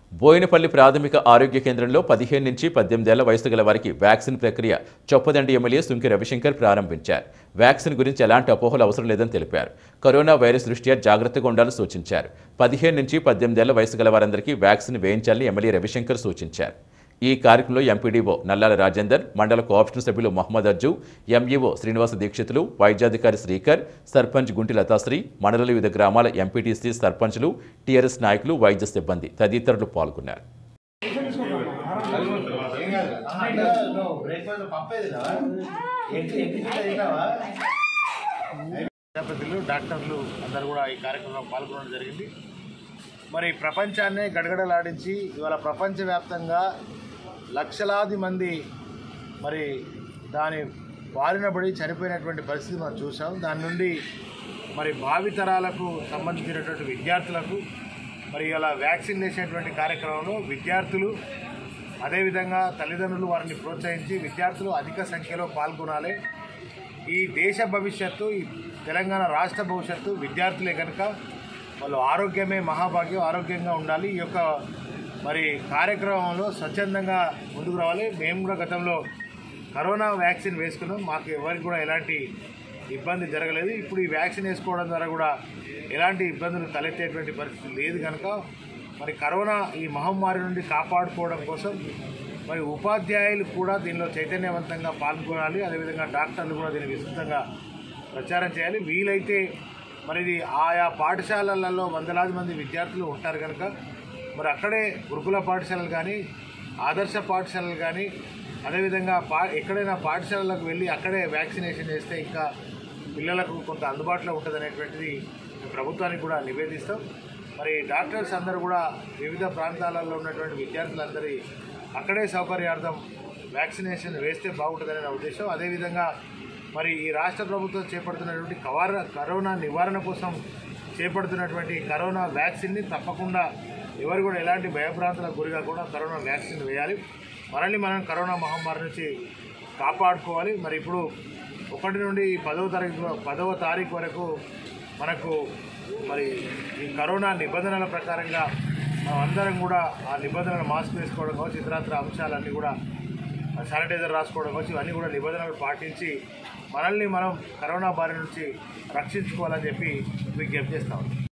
బోయినపల్లి ప్రాథమిక ఆరోగ్య కేంద్రంలో పదిహేను నుంచి పద్దెనిమిదేళ్ల వయసు గల వారికి వ్యాక్సిన్ ప్రక్రియ చొప్పదండి ఎమ్మెల్యే సుంకి రవిశంకర్ ప్రారంభించారు వ్యాక్సిన్ గురించి ఎలాంటి అపోహలు అవసరం లేదని తెలిపారు కరోనా వైరస్ దృష్ట్యా జాగ్రత్తగా ఉండాలని సూచించారు పదిహేను నుంచి పద్దెనిమిదేళ్ల వయసు గల వారందరికీ వ్యాక్సిన్ వేయించాలని ఎమ్మెల్యే రవిశంకర్ సూచించారు ఈ కార్యక్రమంలో ఎంపీడీఓ నల్లాల రాజేందర్ మండల కోఆప్షన్ సభ్యులు మహమ్మద్ అజ్జు ఎంఈఓ శ్రీనివాస దీక్షితులు వైద్యాధికారి శ్రీకర్ సర్పంచ్ గుంటి లతాశ్రీ మండల వివిధ గ్రామాల ఎంపీటీసీ సర్పంచ్లు టీఆర్ఎస్ నాయకులు వైద్య సిబ్బంది తదితరులు పాల్గొన్నారు ప్రజాప్రతినిధులు డాక్టర్లు అందరూ కూడా ఈ కార్యక్రమంలో పాల్గొనడం జరిగింది మరి ప్రపంచాన్నే గడగడలాడించి ఇవాళ ప్రపంచవ్యాప్తంగా లక్షలాది మంది మరి దాని బారిన పడి చనిపోయినటువంటి పరిస్థితి మనం చూసాం దాని నుండి మరి భావితరాలకు సంబంధించినటువంటి విద్యార్థులకు మరి ఇలా వ్యాక్సిన్ వేసేటువంటి కార్యక్రమంలో విద్యార్థులు అదేవిధంగా తల్లిదండ్రులు వారిని ప్రోత్సహించి విద్యార్థులు అధిక సంఖ్యలో పాల్గొనాలి ఈ దేశ భవిష్యత్తు ఈ తెలంగాణ రాష్ట్ర భవిష్యత్తు విద్యార్థులే కనుక వాళ్ళు ఆరోగ్యమే మహాభాగ్యం ఆరోగ్యంగా ఉండాలి ఈ యొక్క మరి కార్యక్రమంలో స్వచ్ఛందంగా ముందుకు రావాలి మేము కూడా గతంలో కరోనా వ్యాక్సిన్ వేసుకున్నాం మాకు ఎవరికి కూడా ఎలాంటి ఇబ్బంది జరగలేదు ఇప్పుడు ఈ వ్యాక్సిన్ వేసుకోవడం ద్వారా కూడా ఎలాంటి ఇబ్బందులు తలెత్తేటువంటి పరిస్థితి లేదు కనుక మరి కరోనా ఈ మహమ్మారి నుండి కాపాడుకోవడం కోసం మరి ఉపాధ్యాయులు కూడా దీనిలో చైతన్యవంతంగా పాల్గొనాలి అదేవిధంగా డాక్టర్లు కూడా దీన్ని విస్తృతంగా ప్రచారం చేయాలి వీలైతే మరి ఇది ఆయా పాఠశాలలలో వందలాది మంది విద్యార్థులు ఉంటారు కనుక మరి అక్కడే గురుకుల పాఠశాలలు కానీ ఆదర్శ పాఠశాలలు కానీ అదేవిధంగా పా ఎక్కడైనా పాఠశాలలకు వెళ్ళి అక్కడే వ్యాక్సినేషన్ చేస్తే ఇంకా పిల్లలకు కొంత అందుబాటులో ఉంటుంది అనేటువంటిది ప్రభుత్వానికి కూడా నివేదిస్తాం మరి డాక్టర్స్ అందరూ కూడా వివిధ ప్రాంతాలలో ఉన్నటువంటి విద్యార్థులందరి అక్కడే సౌకర్యార్థం వ్యాక్సినేషన్ వేస్తే బాగుంటుందనే నా ఉద్దేశం అదేవిధంగా మరి ఈ రాష్ట్ర ప్రభుత్వం చేపడుతున్నటువంటి కవార కరోనా నివారణ కోసం చేపడుతున్నటువంటి కరోనా వ్యాక్సిన్ని తప్పకుండా ఎవరు కూడా ఎలాంటి భయభ్రాంతులకు గురి కాకుండా కరోనా వ్యాక్సిన్ వేయాలి మనల్ని మనం కరోనా మహమ్మారి నుంచి కాపాడుకోవాలి మరి ఇప్పుడు ఒకటి నుండి పదవ తారీఖు పదవ తారీఖు వరకు మనకు మరి ఈ కరోనా నిబంధనల ప్రకారంగా మనం అందరం కూడా ఆ నిబంధనలు మాస్క్ వేసుకోవడం కావచ్చు ఇతరత్ర అంశాలన్నీ కూడా శానిటైజర్ రాసుకోవడం కావచ్చు ఇవన్నీ కూడా నిబంధనలు పాటించి మనల్ని మనం కరోనా బారి నుంచి రక్షించుకోవాలని చెప్పి విజ్ఞప్తి చేస్తాం